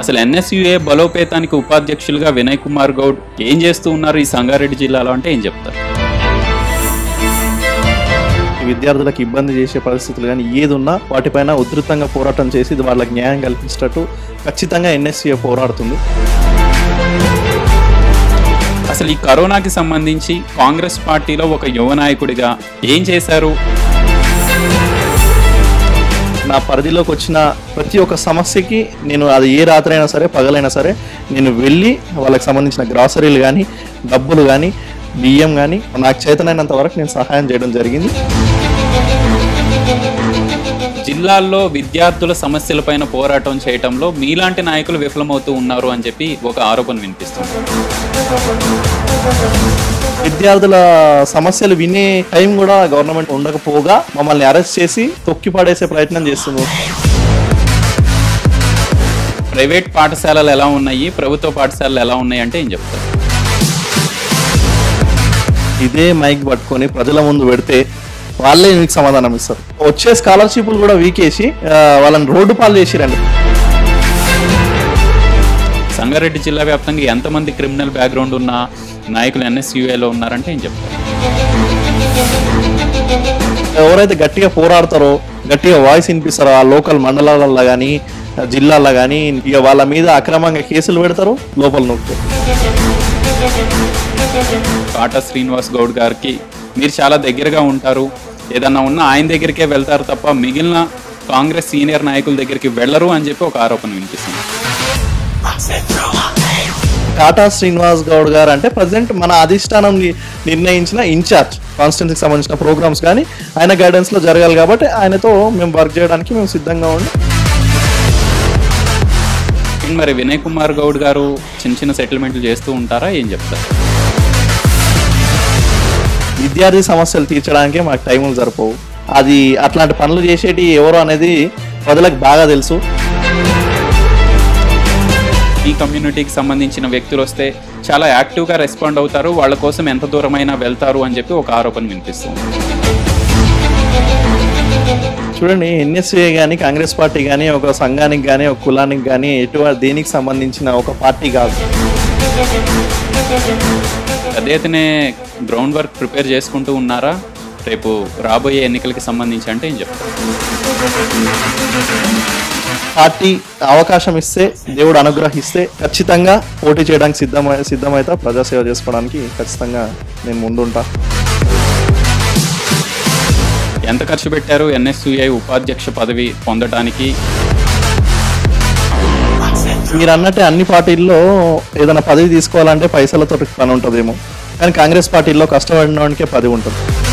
అసలు ఎన్ఎస్యుఏ బలోపేతానికి ఉపాధ్యక్షులుగా వినయ్ కుమార్ గౌడ్ ఏం చేస్తూ ఉన్నారు ఈ సంగారెడ్డి జిల్లాలో అంటే ఏం చెప్తారు ఈ విద్యార్థులకు ఇబ్బంది చేసే పరిస్థితులు కానీ ఏది ఉన్నా వాటిపైన ఉధృతంగా పోరాటం చేసి ఇది వాళ్ళకి న్యాయం కల్పించేటట్టు ఖచ్చితంగా ఎన్ఎస్సీఏ పోరాడుతుంది అసలు ఈ కరోనాకి సంబంధించి కాంగ్రెస్ పార్టీలో ఒక యువ నాయకుడిగా ఏం చేశారు నా పరిధిలోకి వచ్చిన ప్రతి ఒక్క సమస్యకి నేను అది ఏ రాత్రి అయినా సరే పగలైనా సరే నేను వెళ్ళి వాళ్ళకి సంబంధించిన గ్రాసరీలు కానీ డబ్బులు కానీ బియ్యం కానీ నాకు చేతనైనంత వరకు నేను సహాయం చేయడం జరిగింది జిల్లాల్లో విద్యార్థుల సమస్యలపైన పోరాటం చేయటంలో మీలాంటి నాయకులు విఫలమవుతూ ఉన్నారు అని చెప్పి ఒక ఆరోపణ వినిపిస్తుంది విద్యార్థుల సమస్యలు వినే టైం కూడా గవర్నమెంట్ ఉండకపోగా మమ్మల్ని అరెస్ట్ చేసి తొక్కి పడేసే ప్రయత్నం చేస్తుంది ప్రైవేట్ పాఠశాలలు ఎలా ఉన్నాయి ప్రభుత్వ పాఠశాలలు ఎలా ఉన్నాయి అంటే ఏం చెప్తారు ఇదే మైక్ పట్టుకొని ప్రజల ముందు పెడితే వాళ్ళే మీకు సమాధానం ఇస్తారు వచ్చే స్కాలర్షిప్లు కూడా వీకేసి ఆ, వాళ్ళని రోడ్డు పాలు చేసిరండి సంగారెడ్డి జిల్లా వ్యాప్తంగా ఎంతమంది క్రిమినల్ బ్యాక్గ్రౌండ్ ఉన్న నాయకులు ఎన్ఎస్యుఏలో ఉన్నారంటే ఏం చెప్తారు ఎవరైతే గట్టిగా పోరాడతారో గట్టిగా వాయిస్ వినిపిస్తారో ఆ లోకల్ మండలాలలో కానీ జిల్లాల్లో కానీ ఇక వాళ్ళ మీద అక్రమంగా కేసులు పెడతారు లోపల నొక్కుతారు కాటా శ్రీనివాస్ గౌడ్ గారికి మీరు చాలా దగ్గరగా ఉంటారు ఏదన్నా ఉన్నా ఆయన దగ్గరికే వెళ్తారు తప్ప మిగిలిన కాంగ్రెస్ సీనియర్ నాయకుల దగ్గరికి వెళ్ళరు అని చెప్పి ఒక ఆరోపణ వినిపిస్తుంది టాటా శ్రీనివాస్ గౌడ్ గారు అంటే ప్రజెంట్ మన అధిష్టానం ని- నిర్ణయించిన ఇన్ఛార్జ్ కాన్స్టిట్యున్సీకి సంబంధించిన ప్రోగ్రామ్స్ కానీ ఆయన గైడెన్స్ లో జరగాలి కాబట్టి ఆయనతో మేము వర్క్ చేయడానికి మేము సిద్ధంగా ఉండి మరి వినయ్ కుమార్ గౌడ్ గారు చిన్న చిన్న సెటిల్మెంట్లు చేస్తూ ఉంటారా ఏం చెప్తారు విద్యార్థి సమస్యలు తీర్చడానికే మాకు టైములు సరిపోవు అది అట్లాంటి పనులు చేసేటి ఎవరు అనేది ప్రజలకు బాగా తెలుసు ఈ కమ్యూనిటీకి సంబంధించిన వ్యక్తులు వస్తే చాలా యాక్టివ్గా రెస్పాండ్ అవుతారు వాళ్ళ కోసం ఎంత దూరమైనా వెళ్తారు అని చెప్పి ఒక ఆరోపణ వినిపిస్తుంది చూడండి ఎన్ఎస్ఏ కానీ కాంగ్రెస్ పార్టీ కానీ ఒక సంఘానికి కానీ ఒక కులానికి కానీ ఎటువంటి దేనికి సంబంధించిన ఒక పార్టీ కాదు అదేతనే గ్రౌండ్ వర్క్ ప్రిపేర్ చేసుకుంటూ ఉన్నారా రేపు రాబోయే ఎన్నికలకి సంబంధించి అంటే ఏం చెప్తారు పార్టీ అవకాశం ఇస్తే దేవుడు అనుగ్రహిస్తే ఖచ్చితంగా పోటీ చేయడానికి సిద్ధమై సిద్ధమైతే ప్రజాసేవ చేసుకోవడానికి ఖచ్చితంగా నేను ముందుంటా ఎంత ఖర్చు పెట్టారు ఎన్ఎస్యుఐ ఉపాధ్యక్ష పదవి పొందడానికి మీరు అన్నట్టే అన్ని పార్టీల్లో ఏదైనా పదవి తీసుకోవాలంటే పైసలతో పని ఉంటుందేమో కానీ కాంగ్రెస్ పార్టీలో కష్టపడిన వాడికే పదవి ఉంటుంది